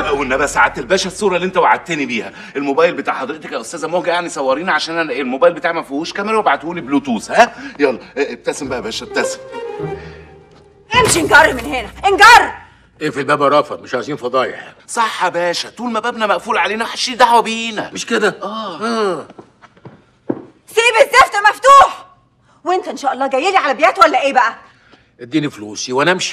والنبي سعاده الباشا الصوره اللي انت وعدتني بيها الموبايل بتاع حضرتك يا استاذه موجه يعني صورينا عشان انا الموبايل بتاعي ما فيهوش كاميرا وابعته لي بلوتوث ها يلا اه، ابتسم بقى يا باشا ابتسم امشي انجر من هنا انجر اقفل الباب يا رافض مش عايزين فضايح صح يا باشا طول ما بابنا مقفول علينا محدش ليه دعوه بينا مش كده اه سيب الزفت مفتوح وانت ان شاء الله جاي لي على بيات ولا ايه بقى اديني فلوسي وانا امشي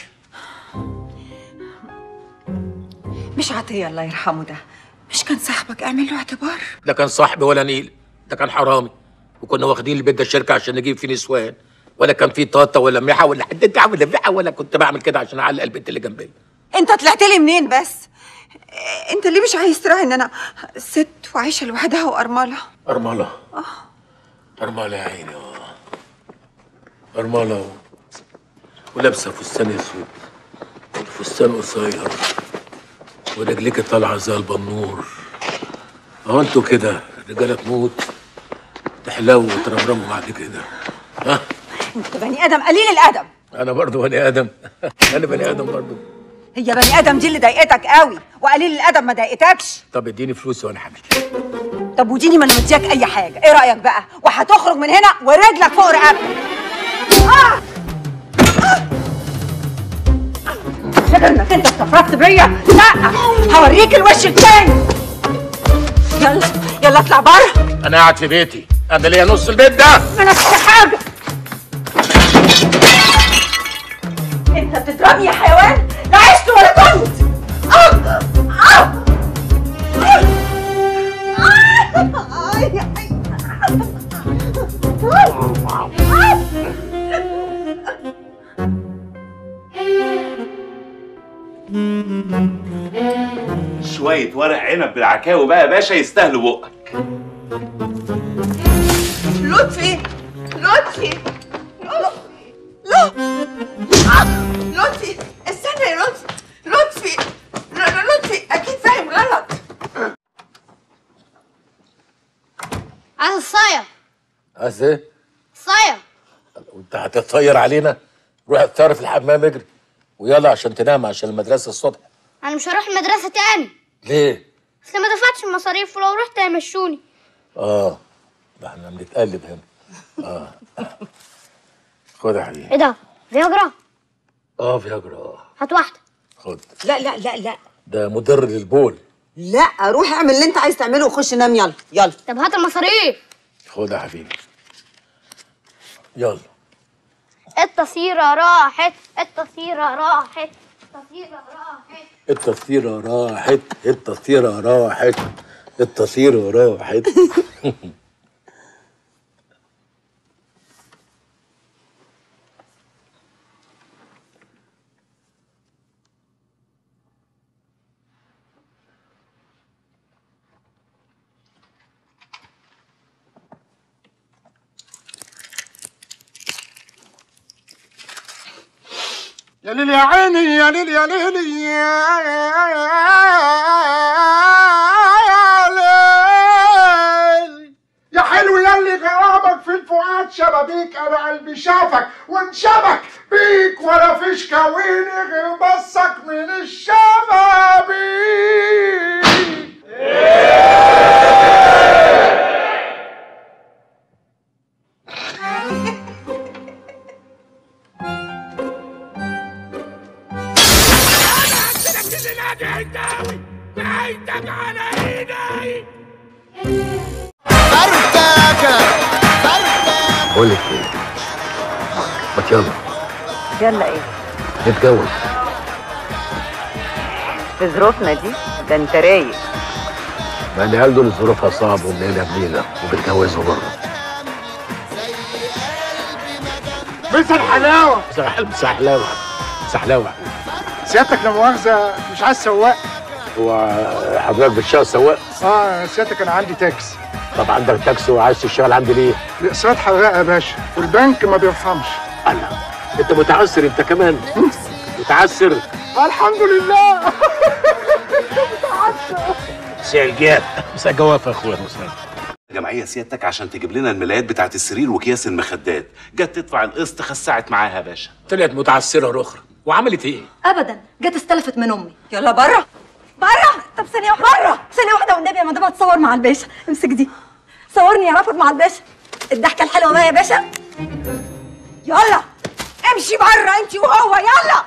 مش عطيه الله يرحمه ده مش كان صاحبك اعمل له اعتبار ده كان صاحبي ولا نيل ده كان حرامي وكنا واخدين البيت ده الشركه عشان نجيب فيه نسوان ولا كان فيه طاطا ولا ميحه ولا حد انت عامل ميحه ولا كنت بعمل كده عشان اعلق البنت اللي جنبي انت طلعت لي منين بس انت ليه مش عايز تراعي ان انا ست وعايشه لوحدها وارمله أرملة أرملة يا عيني آه. أرملة و... ولابسة فستان أسود فستان قصير ورجليك طالعة زي البنور أهو أنتوا كده رجالة تموت تحلو وترمرموا بعد كده ها انت بني ادم قليل الادب أنا برضو بني آدم أنا بني آدم برضو هي بني ادم دي اللي ضايقتك قوي وقليل الادب ما ضايقتكش طب اديني فلوسي وأنا همشي طب وديني ما انا مدياك اي حاجه ايه رايك بقى وهتخرج من هنا ورجلك فوق رقبتك آه! آه! فاكر انك انت استفردت بيا لا هوريك الوش التاني يلا يلا اطلع بره أنا قاعد في بيتي أنا ليا نص البيت ده ما نفس حاجه انت بتضربني يا حيوان لا عشت ولا كنت آه! آه! آه! شويه ورق عنب بالعكاوي بقى يا باشا يستاهلوا بقك لطفي لطفي لطفي آه، لطفي استنى يا لطفي لطفي ل- ل- لطفي اكيد فاهم غلط عايز الصايع عايز إيه؟ صايع وأنت هتتصير علينا روح اتصير في الحمام اجري ويلا عشان تنام عشان المدرسة الصبح انا مش هروح المدرسه تاني ليه؟ اصل ما دفعتش المصاريف ولو رحت هيمشوني اه ده احنا بنتقلب هنا اه خد يا حبيبي ايه ده فياجرا اه فياجرا اه هات واحده خد لا لا لا لا ده مضر للبول لا روح اعمل اللي انت عايز تعمله وخش نام يلا يلا طب هات المصاريف خد يا حبيبي يلا التصيرة راحت التصيرة راحت التصيرة راحت التصيرة راحت التصيرة راحت التصيرة راحت يا ليل يا عيني يا ليل يا ليل يا ليل يا حلو يا اللي غرامك في الفؤاد شبابيك انا قلبي شافك وانشبك بيك ولا فيش كوين غير بصك من الشبابيك بقول لك ايه ما يلا يلا ايه نتجوز في ظروفنا دي ده انت رايق ما العيال دول ظروفها صعب ومنيلة بنيلة وبيتجوزوا بره مثل الحلاوه سحل سحلاوة سحلاوة سيادتك لا مؤاخذه مش عايز سواق هو حضرتك بتشتغل سواق اه سيادتك انا عندي تاكسي طب عندك تاكسي وعايز تشتغل عندي ليه؟ اقساط حراقه يا باشا والبنك ما بيرحمش الله انت متعسر انت كمان متعسر الحمد لله سعر جاب مساء جواف يا اخويا مساء جمعيه سيادتك عشان تجيب لنا الملايات بتاعت السرير واكياس المخدات جت تدفع القسط خسعت معاها يا باشا طلعت متعسره اخرى وعملت ايه؟ ابدا جت استلفت من امي يلا بره بره ثانيه واحده مره ثانيه واحده والنبي يا مدام هتصور مع الباشا امسك دي صورني يا رافض مع الباشا الضحكه الحلوه بقى يا باشا يلا امشي بره انت وهو يلا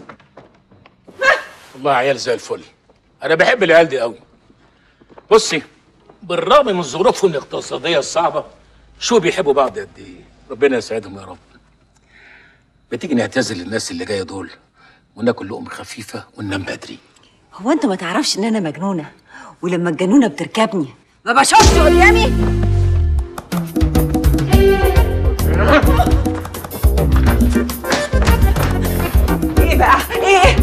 والله عيال زي الفل انا بحب العيال دي قوي بصي بالرغم من ظروفهم الاقتصاديه الصعبه شو بيحبوا بعض قد ايه ربنا يسعدهم يا رب بتيجي نعتذر للناس اللي جايه دول وناكل لقمه خفيفه وننام بدري هو انت ما تعرفش ان انا مجنونه ولما الجنونه بتركبني ما بشوفش قدامي ايه بقى ايه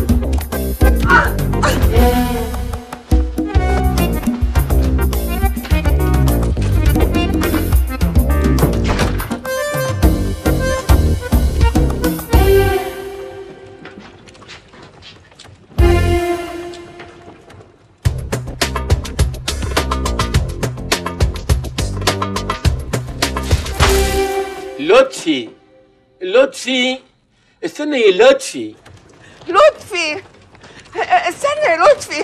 لطفي لطفي استنى يا لطفي لطفي استنى يا لطفي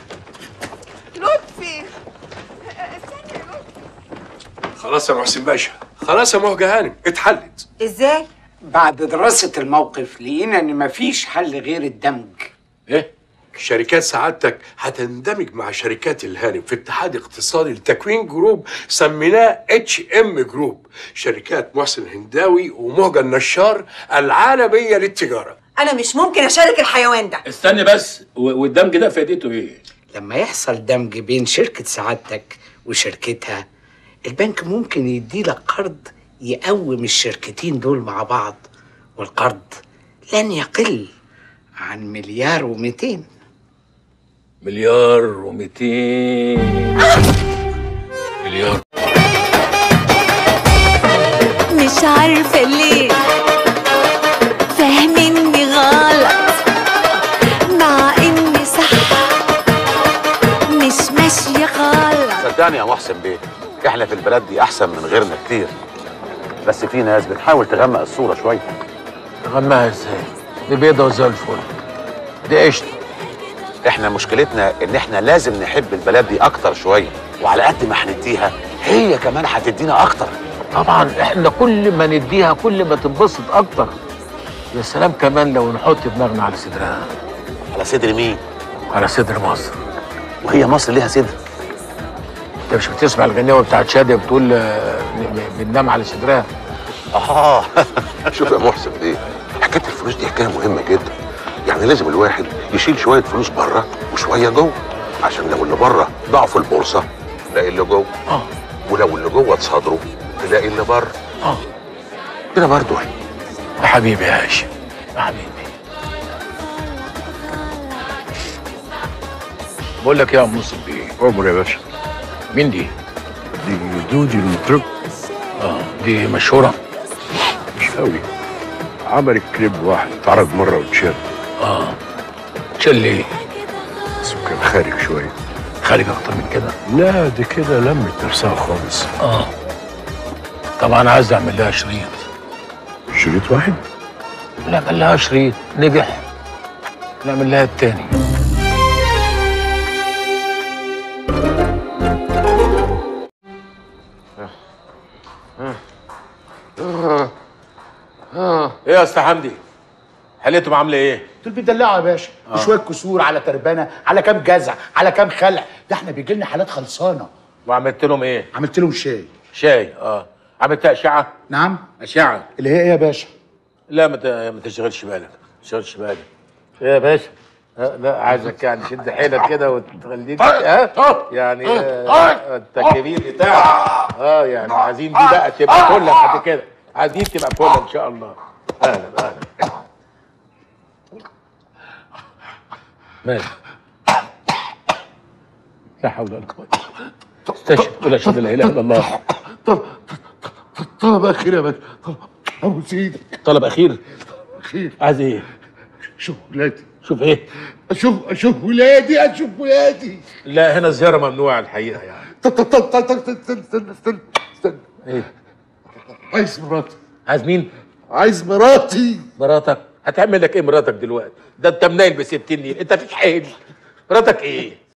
لطفي استنى يا لطفي خلاص يا محسن باشا خلاص يا مهجة هانم اتحلت ازاي بعد دراسة الموقف لقينا إن مفيش حل غير الدمج ايه شركات سعادتك هتندمج مع شركات الهانم في اتحاد اقتصادي لتكوين جروب سميناه اتش ام جروب شركات محسن الهنداوي ومهجة النشار العالمية للتجارة انا مش ممكن اشارك الحيوان ده استني بس و- والدمج ده فائدته ايه لما يحصل دمج بين شركة سعادتك وشركتها البنك ممكن يديلك قرض يقوم الشركتين دول مع بعض والقرض لن يقل عن مليار ومئتين مليار ومئتين مليار مش عارفة ليه فاهميني غلط مع اني صح مش ماشية غلط صدقني يا محسن بيه احنا في البلد دي احسن من غيرنا كتير بس في ناس بتحاول تغمق الصوره شويه تغمها ازاي دي بيضه وزي الفل دي قشطه احنا مشكلتنا ان احنا لازم نحب البلد دي اكتر شويه وعلى قد ما هنديها هي كمان هتدينا اكتر طبعا احنا كل ما نديها كل ما تنبسط اكتر يا سلام كمان لو نحط دماغنا على صدرها على صدر مين على صدر مصر وهي مصر ليها صدر انت مش بتسمع الغنيوه بتاعت شاديه بتقول آه، ن- ن- بننام على صدرها اه شوف يا محسن ايه حكايه الفلوس دي حكايه مهمه جدا يعني لازم الواحد يشيل شويه فلوس بره وشويه جوه عشان لو اللي بره ضاع في البورصه تلاقي اللي جوه اه ولو اللي جوه اتصدروا تلاقي اللي بره اه كده برضه يا حبيبي يا هاشم يا حبيبي بقول لك يا ام نصر بيه عمر يا باشا مين دي؟ دي دودي المطرب اه دي مشهوره مش قوي عملت كليب واحد اتعرض مره واتشال اه تشيل ايه؟ بس كان خارج شويه خارج اكتر من كده لا دي كده لمت نفسها خالص اه طبعا عايز اعمل لها شريط شريط واحد نعمل لها شريط نجح نعمل لها التاني ايه يا استاذ حمدي حليتهم عامله ايه دول بيدلعوا يا باشا آه. شويه كسور على تربانه على كام جزع على كام خلع ده احنا بيجي لنا حالات خلصانه وعملت لهم ايه عملت لهم شاي شاي اه عملت اشعه نعم اشعه اللي هي ايه يا باشا لا ما ت- ما تشغلش بالك ما تشغلش بالك ايه يا باشا لا, لا عايزك يعني شد حيلك كده وتخليك ها يعني آه، انت كبير بتاعك اه يعني عايزين دي بقى تبقى كلها بعد كده عايزين تبقى كلها ان شاء الله اهلا اهلا ماشي لا حول ولا قوه استشهد ولا اشهد لا اله الا الله طلب اخير يا باشا طلب ابو سيدك طلب اخير اخير عايز ايه شوف ولادي شوف ايه اشوف اشوف ولادي اشوف ولادي لا هنا الزياره ممنوعه الحقيقه يعني طب طب طب طب طب استنى استنى استنى استنى ايه عايز مراتي عايز مين عايز مراتي مراتك هتعمل لك ايه مراتك دلوقتي ده انت منايل ب 60 نيل انت فيك حيل مراتك ايه